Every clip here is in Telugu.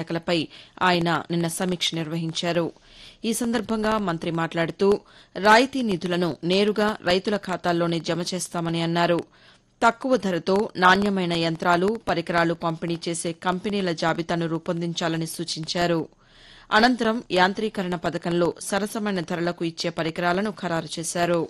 శాఖలపై ఆయన నిన్న సమీక్ష నిర్వహించారు ఈ సందర్భంగా మంత్రి మాట్లాడుతూ రాయితీ నిధులను నేరుగా రైతుల ఖాతాల్లోనే జమ చేస్తామని అన్నారు తక్కువ ధరతో నాణ్యమైన యంత్రాలు పరికరాలు పంపిణీ చేసే కంపెనీల జాబితాను రూపొందించాలని సూచించారు అనంతరం యాంత్రీకరణ పథకంలో సరసమైన ధరలకు ఇచ్చే పరికరాలను ఖరారు చేశారు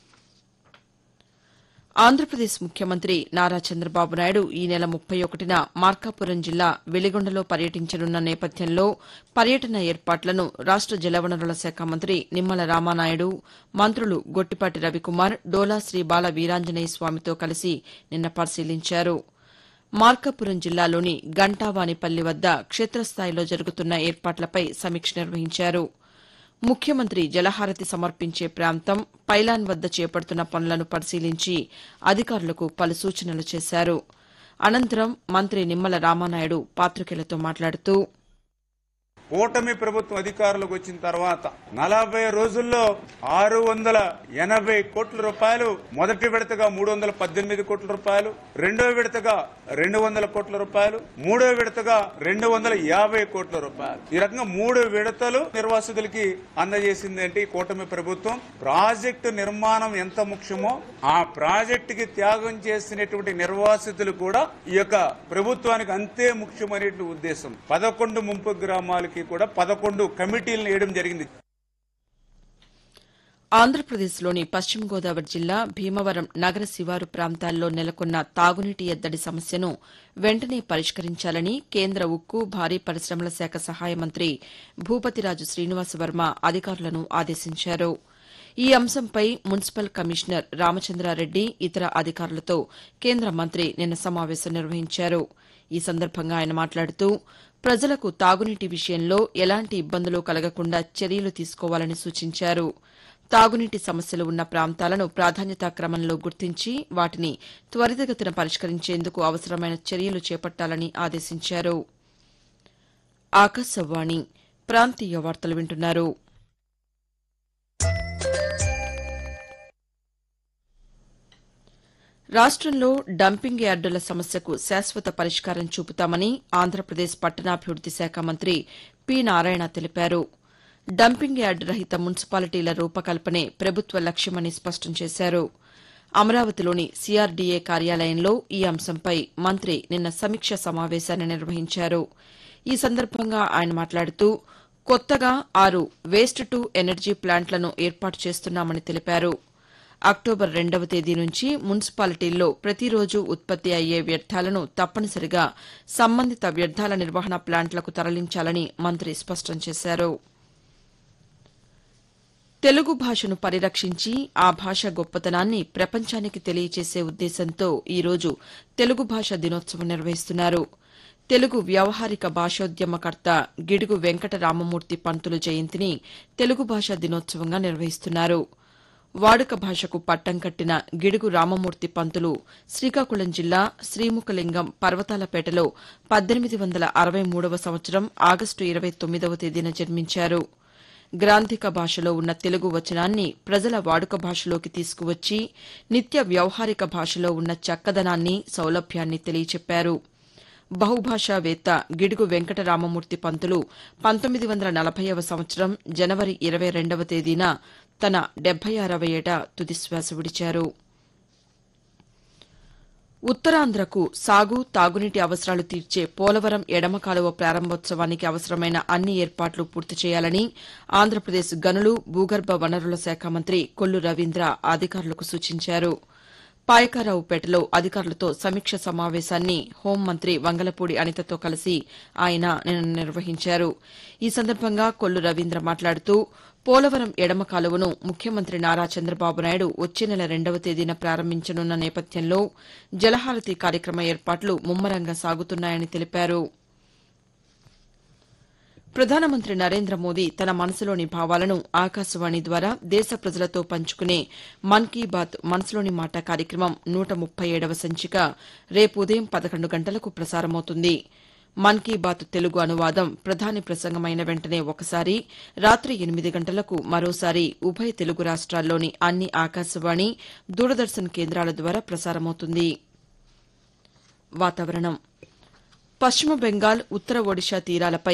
ఆంధ్రప్రదేశ్ ముఖ్యమంత్రి నారా చంద్రబాబు నాయుడు ఈ నెల ముప్పై ఒకటిన మార్కాపురం జిల్లా వెలిగొండలో పర్యటించనున్న నేపథ్యంలో పర్యటన ఏర్పాట్లను రాష్ట జలవనరుల శాఖ మంత్రి నిమ్మల రామానాయుడు మంత్రులు గొట్టిపాటి రవికుమార్ డోలా శ్రీ బాల వీరాంజనేయ స్వామితో కలిసి నిన్న పరిశీలించారు మార్కాపురం జిల్లాలోని గంటావానిపల్లి వద్ద క్షేత్రస్థాయిలో జరుగుతున్న ఏర్పాట్లపై సమీక్ష నిర్వహించారు ముఖ్యమంత్రి జలహారతి సమర్పించే ప్రాంతం పైలాన్ వద్ద చేపడుతున్న పనులను పరిశీలించి అధికారులకు పలు సూచనలు చేశారు అనంతరం మంత్రి నిమ్మల రామానాయుడు పాతికేయులతో మాట్లాడుతూ కూటమి ప్రభుత్వం అధికారులకు వచ్చిన తర్వాత నలభై రోజుల్లో ఆరు వందల ఎనభై కోట్ల రూపాయలు మొదటి విడతగా మూడు వందల పద్దెనిమిది కోట్ల రూపాయలు రెండో విడతగా రెండు వందల కోట్ల రూపాయలు మూడో విడతగా రెండు వందల యాభై కోట్ల రూపాయలు ఈ రకంగా మూడు విడతలు నిర్వాసితులకి అందజేసింది అంటే ఈ కూటమి ప్రభుత్వం ప్రాజెక్టు నిర్మాణం ఎంత ముఖ్యమో ఆ ప్రాజెక్టుకి త్యాగం చేసినటువంటి నిర్వాసితులు కూడా ఈ యొక్క ప్రభుత్వానికి అంతే ముఖ్యమనే ఉద్దేశం పదకొండు ముంపు గ్రామాలకి కూడా పదకొండు కమిటీలను వేయడం జరిగింది ఆంధ్రప్రదేశ్లోని పశ్చిమ గోదావరి జిల్లా భీమవరం నగర శివారు ప్రాంతాల్లో నెలకొన్న తాగునీటి ఎద్దడి సమస్యను వెంటనే పరిష్కరించాలని కేంద్ర ఉక్కు భారీ పరిశ్రమల శాఖ సహాయ మంత్రి భూపతిరాజు శ్రీనివాసవర్మ అధికారులను ఆదేశించారు ఈ అంశంపై మున్సిపల్ కమిషనర్ రామచంద్రారెడ్డి ఇతర అధికారులతో కేంద్ర మంత్రి నిన్న సమావేశం నిర్వహించారు ఈ సందర్భంగా ఆయన మాట్లాడుతూ ప్రజలకు తాగునీటి విషయంలో ఎలాంటి ఇబ్బందులు కలగకుండా చర్యలు తీసుకోవాలని సూచించారు తాగునీటి సమస్యలు ఉన్న ప్రాంతాలను ప్రాధాన్యతా క్రమంలో గుర్తించి వాటిని త్వరితగతిన పరిష్కరించేందుకు అవసరమైన చర్యలు చేపట్టాలని ఆదేశించారు ఆకాశవాణి ప్రాంతీయ వార్తలు వింటున్నారు రాష్టంలో డంపింగ్ యార్డుల సమస్యకు శాశ్వత పరిష్కారం చూపుతామని ఆంధ్రప్రదేశ్ పట్టణాభివృద్ది శాఖ మంత్రి పి నారాయణ తెలిపారు డంపింగ్ యార్డు రహిత మున్సిపాలిటీల రూపకల్పనే ప్రభుత్వ లక్ష్యమని స్పష్టం చేశారు అమరావతిలోని సీఆర్డీఏ కార్యాలయంలో ఈ అంశంపై మంత్రి నిన్న సమీక్ష సమావేశాన్ని నిర్వహించారు ఈ సందర్భంగా ఆయన మాట్లాడుతూ కొత్తగా ఆరు వేస్ట్ టు ఎనర్జీ ప్లాంట్లను ఏర్పాటు చేస్తున్నామని తెలిపారు అక్టోబర్ రెండవ తేదీ నుంచి మున్సిపాలిటీల్లో ప్రతిరోజు ఉత్పత్తి అయ్యే వ్యర్థాలను తప్పనిసరిగా సంబంధిత వ్యర్థాల నిర్వహణ ప్లాంట్లకు తరలించాలని మంత్రి స్పష్టం చేశారు తెలుగు భాషను పరిరక్షించి ఆ భాష గొప్పతనాన్ని ప్రపంచానికి తెలియచేసే ఉద్దేశంతో ఈరోజు తెలుగు భాష దినోత్సవం నిర్వహిస్తున్నారు తెలుగు వ్యవహారిక భాషోద్యమకర్త గిడుగు వెంకట రామమూర్తి పంతులు జయంతిని తెలుగు భాషా దినోత్సవంగా నిర్వహిస్తున్నారు వాడుక భాషకు పట్టం కట్టిన గిడుగు రామమూర్తి పంతులు శ్రీకాకుళం జిల్లా శ్రీముఖలింగం పర్వతాలపేటలో పద్దెనిమిది వందల అరవై మూడవ సంవత్సరం ఆగస్టు ఇరవై తొమ్మిదవ తేదీన జన్మించారు గ్రాంధిక భాషలో ఉన్న తెలుగు వచనాన్ని ప్రజల వాడుక భాషలోకి తీసుకువచ్చి నిత్య వ్యవహారిక భాషలో ఉన్న చక్కదనాన్ని సౌలభ్యాన్ని తెలియచెప్పారు బహుభాషావేత్త గిడుగు వెంకటరామమూర్తి పంతులు పంతొమ్మిది వందల నలభైవ సంవత్సరం జనవరి ఇరవై రెండవ తేదీన తన డెబ్బై ఆరవ ఏట తుదిశ్వాస విడిచారు ఉత్తరాంధ్రకు సాగు తాగునీటి అవసరాలు తీర్చే పోలవరం ఎడమ కాలువ ప్రారంభోత్సవానికి అవసరమైన అన్ని ఏర్పాట్లు పూర్తి చేయాలని ఆంధ్రప్రదేశ్ గనులు భూగర్భ వనరుల శాఖ మంత్రి కొల్లు రవీంద్ర అధికారులకు సూచించారు పాయకారావుపేటలో అధికారులతో సమీక్ష సమావేశాన్ని హోంమంత్రి వంగలపూడి అనితతో కలిసి ఆయన నిన్న నిర్వహించారు ఈ సందర్భంగా కొల్లు రవీంద్ర మాట్లాడుతూ పోలవరం ఎడమ కాలువను ముఖ్యమంత్రి నారా చంద్రబాబు నాయుడు వచ్చే నెల రెండవ తేదీన ప్రారంభించనున్న నేపథ్యంలో జలహారతి కార్యక్రమ ఏర్పాట్లు ముమ్మరంగా సాగుతున్నాయని తెలిపారు ప్రధానమంత్రి నరేంద్ర మోదీ తన మనసులోని భావాలను ఆకాశవాణి ద్వారా దేశ ప్రజలతో పంచుకునే మన్ కీ బాత్ మనసులోని మాట కార్యక్రమం నూట ముప్పై ఏడవ సంచిక రేపు ఉదయం పదకొండు గంటలకు ప్రసారమవుతుంది మన్ కీ బాత్ తెలుగు అనువాదం ప్రధాని ప్రసంగమైన వెంటనే ఒకసారి రాత్రి ఎనిమిది గంటలకు మరోసారి ఉభయ తెలుగు రాష్ట్రాల్లోని అన్ని ఆకాశవాణి దూరదర్శన్ కేంద్రాల ద్వారా ప్రసారమవుతుంది వాతావరణం పశ్చిమ బెంగాల్ ఉత్తర ఒడిషా తీరాలపై